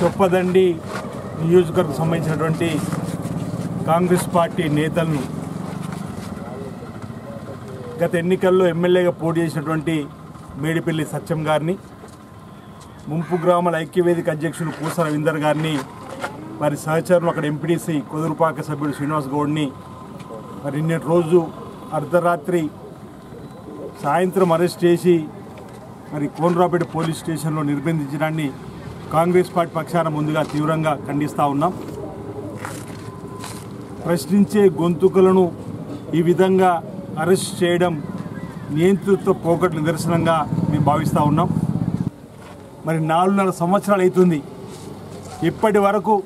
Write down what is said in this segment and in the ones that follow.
చొప్పదండి నియోజకవర్గం సంబంధించినటువంటి కాంగ్రెస్ పార్టీ నేతలను గత ఎన్నికల్లో ఎమ్మెల్యేగా పోటీ చేసినటువంటి మేడిపల్లి సత్యం గారిని ముంపు గ్రామాల ఐక్యవేదిక అధ్యక్షులు పూస రవీందర్ గారిని వారి సహచరులు అక్కడ ఎంపీడీసీ కుదురుపాక సభ్యుడు శ్రీనివాస్ గౌడ్ని మరి నిన్నటి రోజు అర్ధరాత్రి సాయంత్రం అరెస్ట్ చేసి మరి కోనరాపేట పోలీస్ స్టేషన్లో నిర్బంధించడాన్ని కాంగ్రెస్ పార్టీ పక్షాన ముందుగా తీవ్రంగా ఖండిస్తూ ఉన్నాం ప్రశ్నించే గొంతుకలను ఈ విధంగా అరెస్ట్ చేయడం నియంతృత్వ పోకట్ల నిదర్శనంగా మేము భావిస్తూ ఉన్నాం మరి నాలుగున్నర సంవత్సరాలు అవుతుంది ఇప్పటి వరకు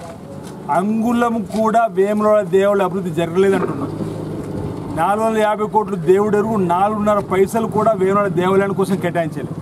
అంగుళం కూడా వేముల దేవుళ్ళ అభివృద్ధి జరగలేదంటున్నాం నాలుగు వందల యాభై కోట్లు దేవుడెరుగు నాలుగున్నర పైసలు కూడా వేముల దేవాలయం కోసం కేటాయించాలి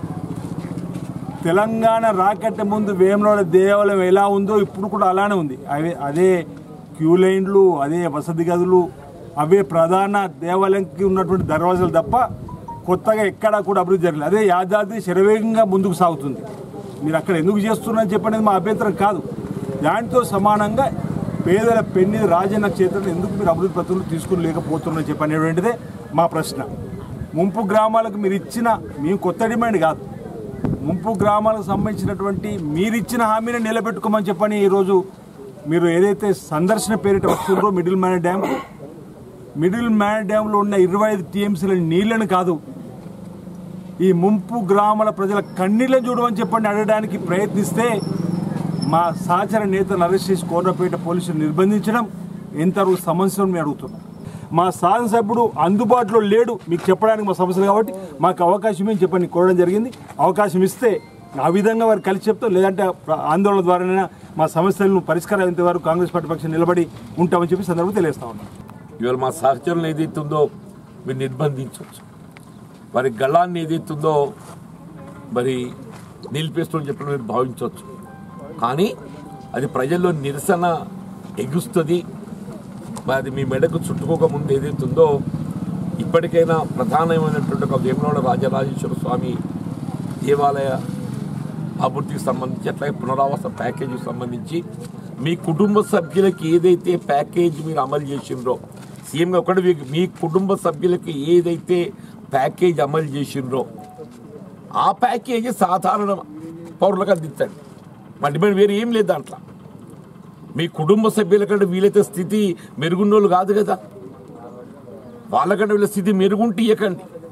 తెలంగాణ రాకట్ట ముందు వేములవాడ దేవాలయం ఎలా ఉందో ఇప్పుడు కూడా అలానే ఉంది అవే అదే క్యూ లైన్లు అదే వసతి గదులు అవే ప్రధాన దేవాలయంకి ఉన్నటువంటి దర్వాజాలు తప్ప కొత్తగా ఎక్కడా కూడా అభివృద్ధి జరగలేదు అదే యాదాద్రి శరవేగంగా ముందుకు సాగుతుంది మీరు అక్కడ ఎందుకు చేస్తున్నారని చెప్పనేది మా అభ్యంతరం కాదు దాంతో సమానంగా పేదల పెన్ని రాజన్న క్షేత్రం ఎందుకు మీరు అభివృద్ధి పత్రులు తీసుకుని లేకపోతున్నారని చెప్పనేటువంటిదే మా ప్రశ్న ముంపు గ్రామాలకు మీరు ఇచ్చిన మేము కొత్త డిమాండ్ కాదు ముంపు గ్రామాలకు సంబంధించినటువంటి మీరిచ్చిన హామీని నిలబెట్టుకోమని చెప్పని ఈరోజు మీరు ఏదైతే సందర్శన పేరిట వస్తుందో middleman dam middleman డ్యాంలో ఉన్న ఇరవై ఐదు టీఎంసీల నీళ్లను కాదు ఈ ముంపు గ్రామాల ప్రజల కన్నీళ్ళని చూడమని చెప్పండి అడగడానికి ప్రయత్నిస్తే మా సహచర నేతలు అరెస్ట్ చేసి కోర్రపేట పోలీసులు నిర్బంధించడం ఎంతవరకు సమస్యను మేము అడుగుతున్నాం మా శాసనసభ్యుడు అందుబాటులో లేడు మీకు చెప్పడానికి మా సమస్యలు కాబట్టి మాకు అవకాశం ఏం చెప్పండి కోరడం జరిగింది అవకాశం ఇస్తే ఆ విధంగా వారు కలిసి చెప్తాం లేదంటే ఆందోళన ద్వారానైనా మా సమస్యలను పరిష్కారం అయ్యేంత వరకు కాంగ్రెస్ పార్టీ పక్షం నిలబడి ఉంటామని చెప్పి సందర్భంగా తెలియజేస్తా ఉన్నాం ఇవాళ మా సహచరులు ఏదైతుందో మీరు నిర్బంధించవచ్చు మరి గళాన్ని ఏదైతుందో మరి నిలిపేస్తుందని చెప్పి మీరు భావించవచ్చు కానీ అది ప్రజల్లో నిరసన ఎగుస్తుంది మరి అది మీ మెడకు చుట్టుకోక ముందు ఏదైతుందో ఇప్పటికైనా ప్రధానమైనటువంటి ఒక వేమనోడ రాజరాజేశ్వర స్వామి దేవాలయ అభివృద్ధికి సంబంధించి అట్లాగే పునరావాస ప్యాకేజీకి సంబంధించి మీ కుటుంబ సభ్యులకి ఏదైతే ప్యాకేజ్ మీరు అమలు చేసిండ్రో సీఎంగా ఒకటి మీ- మీ కుటుంబ సభ్యులకి ఏదైతే ప్యాకేజ్ అమలు చేసిండ్రో ఆ ప్యాకేజీ సాధారణ పౌరులకు అందించండి మా డిమాండ్ వేరే ఏం లేదు దాంట్లో మీ కుటుంబ సభ్యుల కంటే వీలైతే స్థితి మెరుగున్నోళ్ళు కాదు కదా వాళ్ళకంటే వీళ్ళ స్థితి మెరుగుంటే ఇవ్వకండి